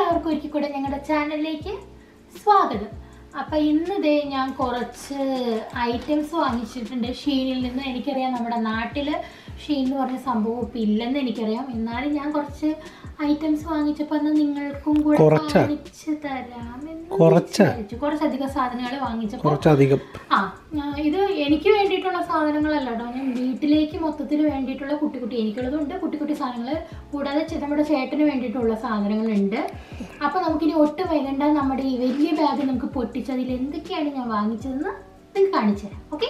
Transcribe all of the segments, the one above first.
എല്ലാവർക്കും ഒരിക്കൽ കൂടെ ഞങ്ങളുടെ ചാനലിലേക്ക് സ്വാഗതം അപ്പം ഇന്ന് ദേ ഞാൻ കുറച്ച് ഐറ്റംസ് വാങ്ങിച്ചിട്ടുണ്ട് ഷീനിൽ നിന്ന് എനിക്കറിയാം നമ്മുടെ നാട്ടിൽ ഷീൻ എന്ന് പറഞ്ഞ സംഭവം ഇപ്പം ഇല്ലെന്ന് എനിക്കറിയാം എന്നാലും ഞാൻ കുറച്ച് ഐറ്റംസ് വാങ്ങിച്ചപ്പോൾ അന്ന് നിങ്ങൾക്കും കൂടെ കുറച്ചാ? കാണിച്ചു തരാമെന്ന് കുറച്ചാ? വിചാരിച്ചു. കുറച്ചധികം സാധനങ്ങൾ വാങ്ങിച്ചപ്പോൾ കുറച്ചധികം ആ ആ, ഇത് എനിക്ക് വേണ്ടിയിട്ടുള്ള സാധനങ്ങളല്ല കേട്ടോ ഞാൻ വീട്ടിലേക്ക് മൊത്തത്തിൽ വേണ്ടിയിട്ടുള്ള കുട്ടി കുട്ടി എനിക്കുള്ളതുണ്ട് കുട്ടി കുട്ടി സാധനങ്ങൾ കൂടാതെ ചെ- നമ്മുടെ ചേട്ടന് വേണ്ടിയിട്ടുള്ള സാധനങ്ങളുണ്ട് അപ്പോൾ നമുക്കിനി ഒട്ടും വൈകണ്ട നമ്മുടെ ഈ വലിയ ബാഗ് നമുക്ക് പൊട്ടിച്ച് അതിൽ എന്തൊക്കെയാണ് ഞാൻ വാങ്ങിച്ചതെന്ന് നിങ്ങൾക്ക് കാണിച്ചു തരാം ഓക്കെ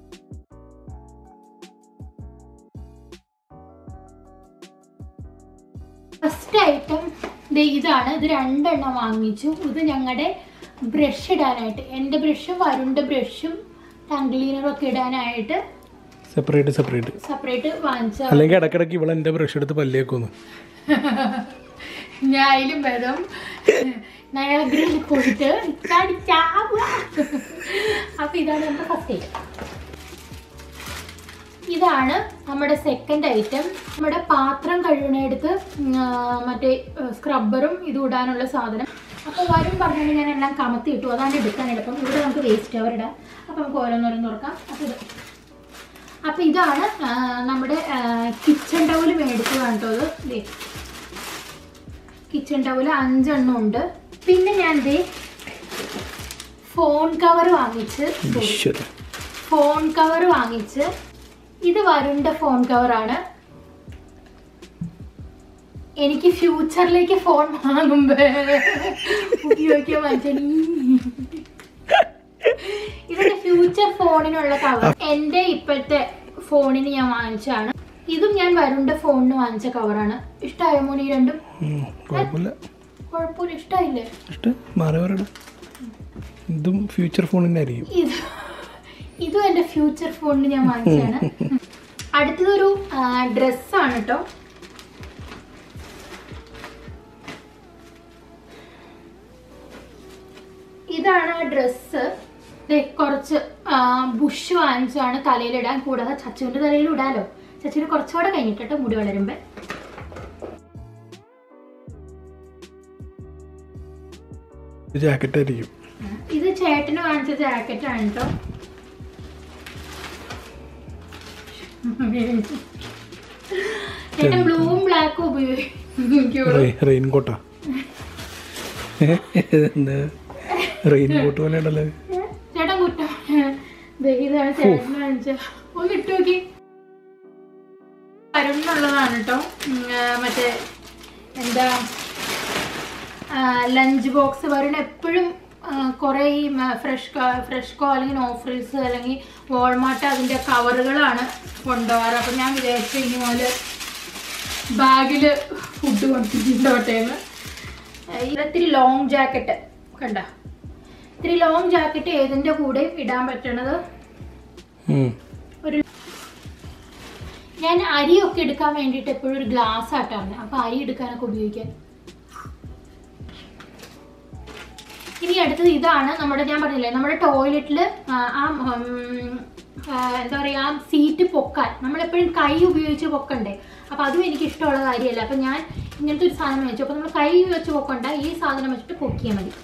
ഫസ്റ്റ് ഐറ്റം ഇതാണ് ഇത് രണ്ടെണ്ണം വാങ്ങിച്ചു ഇത് ഞങ്ങളുടെ ബ്രഷ് ഇടാനായിട്ട് എൻ്റെ ബ്രഷും വരുണ്ട ബ്രഷും ടങ് ക്ലീനറും ഒക്കെ ഇടാനായിട്ട് സെപ്പറേറ്റ് സെപ്പറേറ്റ് സെപ്പറേറ്റ് വാങ്ങിച്ച അല്ലെങ്കിൽ ഇടക്കിടക്ക് ഇവളെ എൻ്റെ ബ്രഷ് എടുത്ത് പല്ലേക്കൊന്നു ഞാൻ അതിലും ഭേദം നയാഗ്രയിൽ പോയിട്ട് ഇത്താടി ചാവുക. അപ്പൊ ഇതാണ് നമ്മുടെ ഫസ്റ്റ് ഐറ്റം ഇതാണ് നമ്മുടെ സെക്കൻഡ് ഐറ്റം നമ്മുടെ പാത്രം കഴുകണയെടുത്ത് മറ്റേ സ്ക്രബ്ബറും ഇത് ഇടാനുള്ള സാധനം അപ്പോൾ വരും പറഞ്ഞാൽ ഞാൻ എല്ലാം കമത്തി ഇട്ടു അതാണ് എടുക്കാൻ എളുപ്പം ഇവിടെ നമുക്ക് വേസ്റ്റ് അവർ ഇടാം അപ്പോൾ നമുക്ക് ഓരോന്നോരോന്ന് തുറക്കാം അപ്പോൾ ഇത് അപ്പോൾ ഇതാണ് ആ, നമ്മുടെ കിച്ചൺ ടവൽ മേടിച്ചതാണ് കേട്ടോ ഇത് ദേ കിച്ചൺ ടവൽ അഞ്ചെണ്ണം ഉണ്ട് പിന്നെ ഞാൻ ദേ ഫോൺ കവർ വാങ്ങിച്ച് ഈശ്വര ഫോൺ കവർ വാങ്ങിച്ച് ഇത് വരുണ്ട ഫോൺ കവറാണ് എനിക്ക് ഫ്യൂച്ചറിലേക്ക് ഫോൺ വാങ്ങുമ്പോ ഉപയോഗിക്കാൻ വാങ്ങിച്ചാൽ ഇതെന്റെ ഫ്യൂച്ചർ ഫോണിനുള്ള കവർ എന്റെ ഇപ്പോഴത്തെ ഫോണിന് ഞാൻ വാങ്ങിച്ചതാണ് ഇതും ഞാൻ വരുണ്ട ഫോണിന് വാങ്ങിച്ച കവറാണ് ഇഷ്ടമായോ മോന് ഈ രണ്ടും ഉം, കുഴപ്പമില്ല കുഴപ്പമില്ല ഇഷ്ടമായില്ലേ ഇഷ്ടം മാറി വരടാ ഇതും ഫ്യൂച്ചർ ഫോണിൻ്റെ ആയിരിക്കും ഇത് ഇതും എൻ്റെ ഫ്യൂച്ചർ ഫോണിന് ഞാൻ വാങ്ങിച്ചതാണ് അടുത്തതൊരു ഡ്രസ്സാണ് കേട്ടോ ഇതാണ് ആ ഡ്രസ്സ് കുറച്ച് ആ, ബുഷ് വാങ്ങിച്ചാണ് തലയിലിടാൻ കൂടാതെ ചച്ചുവിൻ്റെ തലയിൽ ഇടാലോ ചച്ചുവിന് കുറച്ചുകൂടെ കഴിഞ്ഞിട്ടോ മുടി വളരുമ്പോൾ ജാക്കറ്റ് ആയിരിക്കും ഇത് ചേട്ടന് വാങ്ങിച്ച ജാക്കറ്റ് ആണ് കേട്ടോ ചേട്ടൻ ബ്ലൂവും ബ്ലാക്കും ഉപയോഗിക്കുള്ളൂ റെയിൻ കോട്ടാ എന്താ റെയിൻ കോട്ട് പോലെ ഉണ്ടല്ലോ ചേട്ടൻ കുറ്റം ദേ ഇതാണ് ചേട്ടൻ വാങ്ങിച്ച ഒന്ന് ഇട്ട് നോക്കി വരുന്നുള്ളതാണ് കേട്ടോ ഉം, ആ, മറ്റേ എന്താ ലഞ്ച് ബോക്സ് വരുന്ന എപ്പോഴും കുറേ ഈ ഫ്രഷ് ഫ്രഷ് കോ അല്ലെങ്കിൽ ഓഫറിൽസ് അല്ലെങ്കിൽ വോൾമാർട്ട് അതിൻ്റെ കവറുകളാണ് കൊണ്ടുപോകാറ് അപ്പം ഞാൻ വിചാരിച്ചു ഇനി മുതൽ ബാഗിൽ ഫുഡ് കൊണ്ടിട്ടുണ്ടോട്ടെ എന്ന് ഇത്തിരി ലോങ് ജാക്കറ്റ് കണ്ട ഇത്തിരി ലോങ് ജാക്കറ്റ് ഏതിൻ്റെ കൂടെയും ഇടാൻ പറ്റണത് ഉം. ഒരു ഞാൻ അരിയൊക്കെ എടുക്കാൻ വേണ്ടിയിട്ട് എപ്പോഴും ഒരു ഗ്ലാസ് ആട്ടാണ് അപ്പൊ അരി എടുക്കാനൊക്കെ ഉപയോഗിക്കാൻ ഇനി അടുത്തത് ഇതാണ് നമ്മുടെ ഞാൻ പറഞ്ഞില്ലേ നമ്മുടെ ടോയ്ലറ്റിൽ ആ ഉം, ആ, എന്താ പറയുക ആ സീറ്റ് പൊക്കാൻ നമ്മളെപ്പോഴും കൈ ഉപയോഗിച്ച് പൊക്കണ്ടേ അപ്പൊ അതും എനിക്ക് ഇഷ്ടമുള്ള കാര്യമല്ല അപ്പൊ ഞാൻ ഇങ്ങനത്തെ ഒരു സാധനം വെച്ചു അപ്പൊ നമ്മൾ കൈ വെച്ച് പൊക്കണ്ട ഈ സാധനം വെച്ചിട്ട് പൊക്കിയാൽ മതി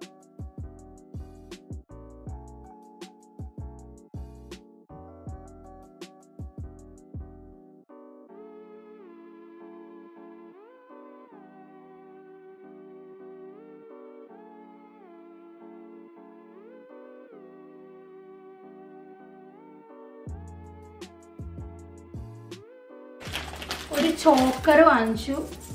ഒരു ചോക്കർ വാങ്ങിച്ചു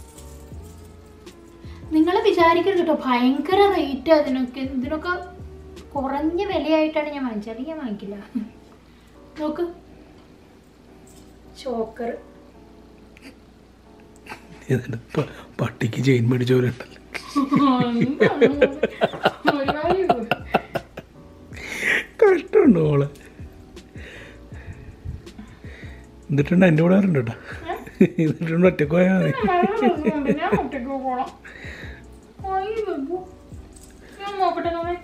നിങ്ങൾ വിചാരിക്കരുത് കേട്ടോ ഭയങ്കര റേറ്റ് അതിനൊക്കെ ഇതിനൊക്കെ കുറഞ്ഞ വിലയായിട്ടാണ് ഞാൻ വാങ്ങിച്ചത് അത് ഞാൻ വാങ്ങിക്കില്ല നോക്ക് ചോക്കർ ഇതിന്റെ പ- പട്ടിക്ക് ചെയിൻ മേടിച്ച പോലെ ഉണ്ടല്ലോ കഷ്ടമുണ്ട് മോളെ എന്നിട്ടുണ്ട് എൻ്റെ കൂടെ വരണ്ട കേട്ടോ എന്നിട്ടുണ്ട് ഒറ്റക്ക് പോയാൽ മതി ഞാൻ ഒറ്റയ്ക്ക് പോകണം ഞാൻ നോക്കട്ടെ നോക്കേ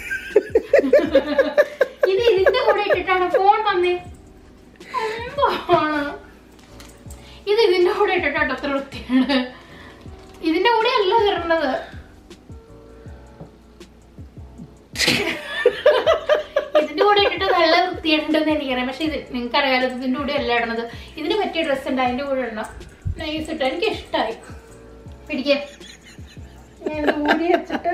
ഇത് ഇതിന്റെ കൂടെ ഇട്ടിട്ടാണ് ഫോൺ വന്നേ എന്താണ് ഇത് ഇതിന്റെ കൂടെ ഇട്ടിട്ടാണ് അത്ര വൃത്തിയാണ് ഇതിന്റെ കൂടെ അല്ല തരണത് കൂടെ ഇട്ടിട്ട് നല്ല വൃത്തിയായിട്ടുണ്ടെന്ന് എനിക്കറിയാം പക്ഷെ ഇത് നിങ്ങൾക്ക് അറിയാലോ ഇതിന്റെ കൂടെ അല്ല ഇടണത് ഇതിന് പറ്റിയ ഡ്രസ്സ് ഉണ്ട് അതിന്റെ കൂടെ ഇടണം നൈസ് ഇട്ടോ എനിക്ക് ഇഷ്ടമായി പിടിക്കേ ഞാൻ ഇത് ഊരി വെച്ചിട്ട്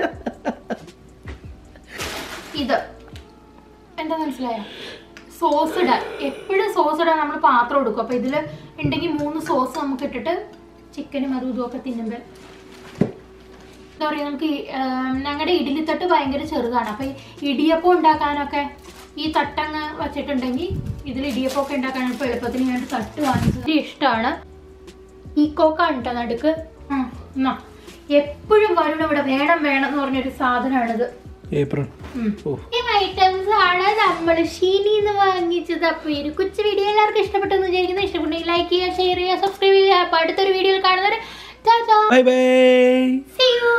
ഇത് എന്താ മനസ്സിലായോ സോസ് ഇടാൻ എപ്പോഴും സോസ് ഇടാൻ നമ്മൾ പാത്രം എടുക്കും അപ്പൊ ഇതിൽ ഉണ്ടെങ്കിൽ മൂന്ന് സോസ് നമുക്ക് ഇട്ടിട്ട് ചിക്കനും അതും ഇതും ഒക്കെ തിന്നുമ്പോൾ എന്താ പറയുക നമുക്ക് ഞങ്ങളുടെ ഇഡ്ഡലിത്തട്ട് ഭയങ്കര ചെറുതാണ് അപ്പൊ ഈ ഇടിയപ്പം ഉണ്ടാക്കാനൊക്കെ ഈ തട്ടങ്ങ് വെച്ചിട്ടുണ്ടെങ്കിൽ ഇതിൽ ഇടിയപ്പം ഒക്കെ ഉണ്ടാക്കാൻ ഇപ്പോൾ എളുപ്പത്തിന് ഞാൻ ഒരു തട്ട് വാങ്ങിച്ചത് ഇഷ്ടമാണ് ഈ കോക്കാണ് കേട്ടോ നടുക്ക് ഉം, എന്നാ. എപ്പോഴും വരുന്ന ഇവിടെ വേണം വേണം എന്ന് പറഞ്ഞൊരു സാധനമാണിത് ഏപ്രിൽ ഉം. ഓ ഈ ഐറ്റംസ് ആണ് നമ്മൾ ഷീനിന്ന് വാങ്ങിച്ചത് അപ്പൊ ഈ ഒരു കൊച്ചു വീഡിയോ എല്ലാവർക്കും ഇഷ്ടപ്പെട്ടെന്ന് വിചാരിക്കുന്നു ഇഷ്ടപ്പെട്ടെങ്കിൽ ലൈക്ക് ചെയ്യുക ഷെയർ ചെയ്യുക സബ്സ്ക്രൈബ് ചെയ്യുക അപ്പൊ അടുത്തൊരു വീഡിയോയിൽ കാണുന്നവരെ ബൈ ബൈ See you.